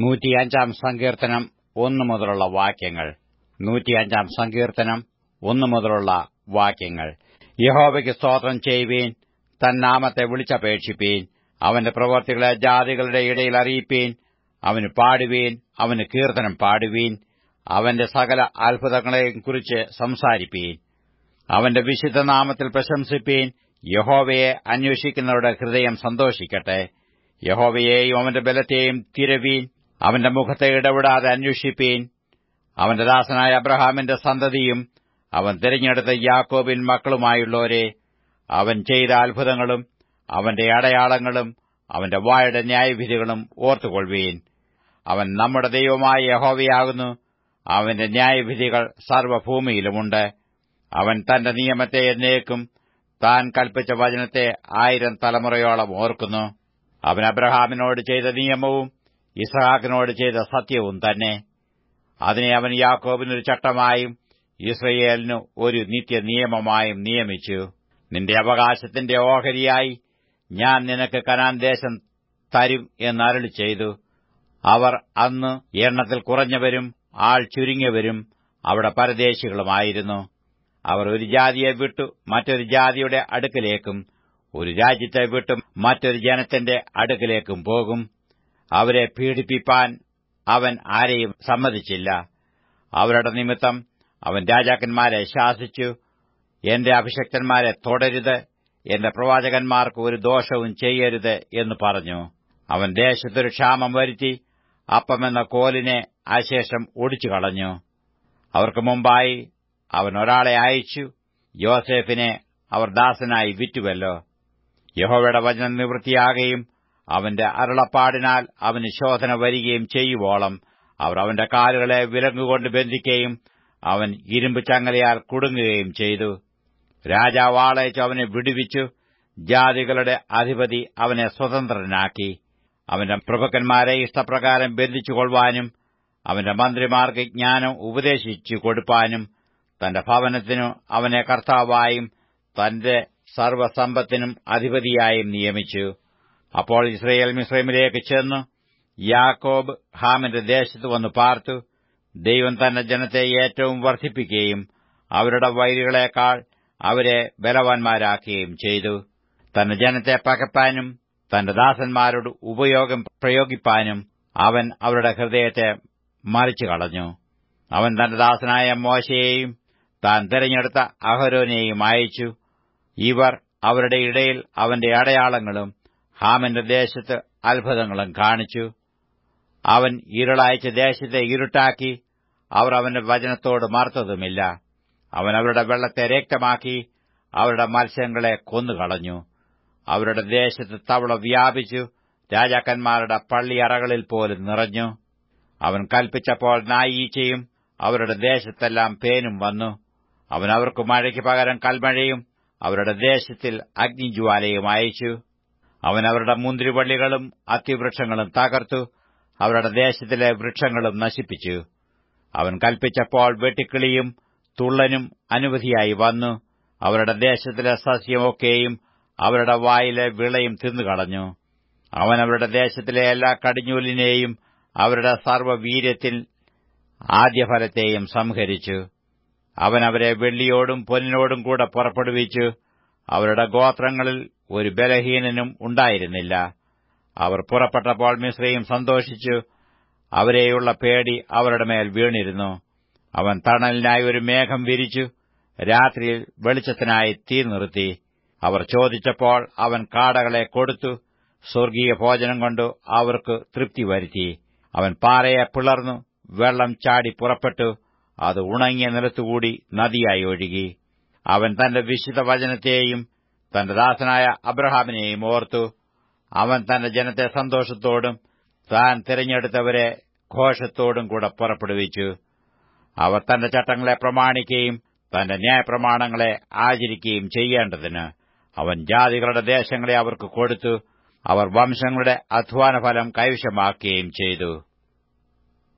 നൂറ്റിയഞ്ചാം സങ്കീർത്തനം ഒന്നു മുതലുള്ള വാക്യങ്ങൾ നൂറ്റിയഞ്ചാം സങ്കീർത്തനം ഒന്നു മുതലുള്ള വാക്യങ്ങൾ യഹോവയ്ക്ക് സ്തോത്രം ചെയ്യുവീൻ തന്നാമത്തെ വിളിച്ചപേക്ഷിപ്പീൻ അവന്റെ പ്രവർത്തികളെ ജാതികളുടെ ഇടയിൽ അറിയിപ്പീൻ അവന് പാടുവീൻ അവന് കീർത്തനം പാടുവീൻ അവന്റെ സകല അത്ഭുതങ്ങളെയും കുറിച്ച് സംസാരിപ്പീൻ അവന്റെ വിശുദ്ധനാമത്തിൽ പ്രശംസിപ്പീൻ യഹോവയെ അന്വേഷിക്കുന്നവരുടെ ഹൃദയം സന്തോഷിക്കട്ടെ യഹോവയെയും അവന്റെ ബലത്തെയും തിരവീൻ അവന്റെ മുഖത്തെ ഇടവിടാതെ അന്വേഷിപ്പീൻ അവന്റെ ദാസനായ അബ്രഹാമിന്റെ സന്തതിയും അവൻ തിരഞ്ഞെടുത്ത യാക്കോബിൻ മക്കളുമായുള്ളവരെ അവൻ ചെയ്ത അത്ഭുതങ്ങളും അവന്റെ അടയാളങ്ങളും അവന്റെ വായുടെ ന്യായവിധികളും ഓർത്തുകൊള്ളുവീൻ അവൻ നമ്മുടെ ദൈവമായ യഹോവയാകുന്നു അവന്റെ ന്യായവിധികൾ സർവ്വഭൂമിയിലുമുണ്ട് അവൻ തന്റെ നിയമത്തെ എന്നേക്കും താൻ കൽപ്പിച്ച വചനത്തെ ആയിരം തലമുറയോളം ഓർക്കുന്നു അവൻ അബ്രഹാമിനോട് ചെയ്ത നിയമവും ഇസ്ഹാക്കിനോട് ചെയ്ത സത്യവും തന്നെ അതിനെ അവൻ യാക്കോബിനൊരു ചട്ടമായും ഇസ്രയേലിനു ഒരു നിത്യ നിയമമായും നിയമിച്ചു നിന്റെ അവകാശത്തിന്റെ ഓഹരിയായി ഞാൻ നിനക്ക് കനാൻ ദേശം തരും എന്നരളി ചെയ്തു അവർ അന്ന് എണ്ണത്തിൽ കുറഞ്ഞവരും ആൾ ചുരുങ്ങിയവരും അവിടെ പരദേശികളുമായിരുന്നു അവർ ഒരു ജാതിയെ വിട്ടു മറ്റൊരു ജാതിയുടെ അടുക്കലേക്കും ഒരു രാജ്യത്തെ വിട്ടും മറ്റൊരു ജനത്തിന്റെ അടുക്കലേക്കും പോകും അവരെ പീഡിപ്പിപ്പാൻ അവൻ ആരെയും സമ്മതിച്ചില്ല അവരുടെ നിമിത്തം അവൻ രാജാക്കന്മാരെ ശാസിച്ചു എന്റെ അഭിഷക്തന്മാരെ തുടരുത് എന്റെ പ്രവാചകന്മാർക്ക് ഒരു ദോഷവും ചെയ്യരുത് എന്ന് പറഞ്ഞു അവൻ ദേശത്തൊരു ക്ഷാമം വരുത്തി അപ്പമെന്ന കോലിനെ അശേഷം ഒടിച്ചു കളഞ്ഞു അവർക്ക് മുമ്പായി അവൻ ഒരാളെ അയച്ചു യോസേഫിനെ അവർ ദാസനായി വിറ്റുവല്ലോ യഹോവയുടെ വചനം നിവൃത്തിയാകുകയും അവന്റെ അരുളപ്പാടിനാൽ അവന് ശോധന വരികയും ചെയ്യുവോളം അവർ അവന്റെ കാലുകളെ വിലങ്ങുകൊണ്ട് ബന്ധിക്കുകയും അവൻ ഇരുമ്പ് ചങ്ങലയാൽ കുടുങ്ങുകയും ചെയ്തു രാജാവ് ആളയച്ചു അവനെ വിടുവിച്ചു ജാതികളുടെ അധിപതി അവനെ സ്വതന്ത്രനാക്കി അവന്റെ പ്രഭുക്കന്മാരെ ഇഷ്ടപ്രകാരം ബന്ധിച്ചുകൊള്ളുവാനും അവന്റെ മന്ത്രിമാർക്ക് ജ്ഞാനം ഉപദേശിച്ചു കൊടുപ്പാനും തന്റെ ഭവനത്തിനു അവനെ കർത്താവായും തന്റെ സർവസമ്പത്തിനും അധിപതിയായും നിയമിച്ചു അപ്പോൾ ഇസ്രയേൽ മിശ്രമിലേക്ക് ചെന്നു യാക്കോബ് ഹാമിന്റെ ദേശത്ത് വന്നു പാർത്തു ദൈവം തന്റെ ജനത്തെ ഏറ്റവും വർദ്ധിപ്പിക്കുകയും അവരുടെ വൈരികളെക്കാൾ അവരെ ബലവാന്മാരാക്കുകയും ചെയ്തു തന്റെ ജനത്തെ പകപ്പാനും തന്റെ ദാസന്മാരോട് ഉപയോഗം പ്രയോഗിപ്പാനും അവൻ അവരുടെ ഹൃദയത്തെ മറിച്ചു കളഞ്ഞു അവൻ തന്റെ ദാസനായ മോശയെയും താൻ തിരഞ്ഞെടുത്ത അഹരോനെയും അയച്ചു ഇവർ അവരുടെ ഇടയിൽ അവന്റെ അടയാളങ്ങളും ഹാമിന്റെ ദേശത്ത് അത്ഭുതങ്ങളും കാണിച്ചു അവൻ ഇരുളയച്ച ദേശത്തെ ഇരുട്ടാക്കി അവർ അവന്റെ വചനത്തോട് മറുത്തതുമില്ല അവൻ അവരുടെ വെള്ളത്തെ രക്തമാക്കി അവരുടെ മത്സ്യങ്ങളെ കൊന്നുകളഞ്ഞു അവരുടെ ദേശത്ത് തവള വ്യാപിച്ചു രാജാക്കന്മാരുടെ പള്ളിയറകളിൽ പോലും നിറഞ്ഞു അവൻ കൽപ്പിച്ചപ്പോൾ നായീച്ചയും അവരുടെ ദേശത്തെല്ലാം പേനും വന്നു അവൻ അവർക്ക് മഴയ്ക്ക് പകരം കൽമഴയും അവരുടെ ദേശത്തിൽ അഗ്നിജ്വാലയും അയച്ചു അവൻ അവരുടെ മുന്തിരിവള്ളികളും അത്തിവൃക്ഷങ്ങളും തകർത്തു അവരുടെ ദേശത്തിലെ വൃക്ഷങ്ങളും നശിപ്പിച്ചു അവൻ കൽപ്പിച്ചപ്പോൾ വെട്ടിക്കിളിയും തുള്ളനും അനുമതിയായി വന്നു അവരുടെ ദേശത്തിലെ സസ്യമൊക്കെയും അവരുടെ വായിലെ വിളയും തിന്നുകളഞ്ഞു അവൻ അവരുടെ ദേശത്തിലെ എല്ലാ കടിഞ്ഞൂലിനെയും അവരുടെ സർവ്വവീര്യത്തിൽ ആദ്യഫലത്തെയും സംഹരിച്ചു അവൻ അവരെ വെള്ളിയോടും പൊന്നിനോടും കൂടെ പുറപ്പെടുവിച്ചു അവരുടെ ഗോത്രങ്ങളിൽ ഒരു ബലഹീനനും ഉണ്ടായിരുന്നില്ല അവർ പുറപ്പെട്ടപ്പോൾ മിശ്രയും സന്തോഷിച്ചു അവരെയുള്ള പേടി അവരുടെ മേൽ വീണിരുന്നു അവൻ തണലിനായി ഒരു മേഘം വിരിച്ചു രാത്രിയിൽ വെളിച്ചത്തിനായി തീ നിർത്തി അവർ ചോദിച്ചപ്പോൾ അവൻ കാടകളെ കൊടുത്തു സ്വർഗീയ ഭോജനം കൊണ്ട് അവർക്ക് തൃപ്തി വരുത്തി അവൻ പാറയെ പിളർന്നു വെള്ളം ചാടി പുറപ്പെട്ടു അത് ഉണങ്ങിയ നിലത്തുകൂടി നദിയായി ഒഴുകി അവൻ തന്റെ വിശുദ്ധ വചനത്തെയും തന്റെ ദാസനായ അബ്രഹാമിനെയും ഓർത്തു അവൻ തന്റെ ജനത്തെ സന്തോഷത്തോടും താൻ തിരഞ്ഞെടുത്തവരെ ഘോഷത്തോടും കൂടെ പുറപ്പെടുവിച്ചു അവർ തന്റെ ചട്ടങ്ങളെ പ്രമാണിക്കുകയും തന്റെ ന്യായപ്രമാണങ്ങളെ ആചരിക്കുകയും ചെയ്യേണ്ടതിന് അവൻ ജാതികളുടെ ദേശങ്ങളെ അവർക്ക് കൊടുത്തു അവർ വംശങ്ങളുടെ അധ്വാനഫലം കൈവശമാക്കുകയും ചെയ്തു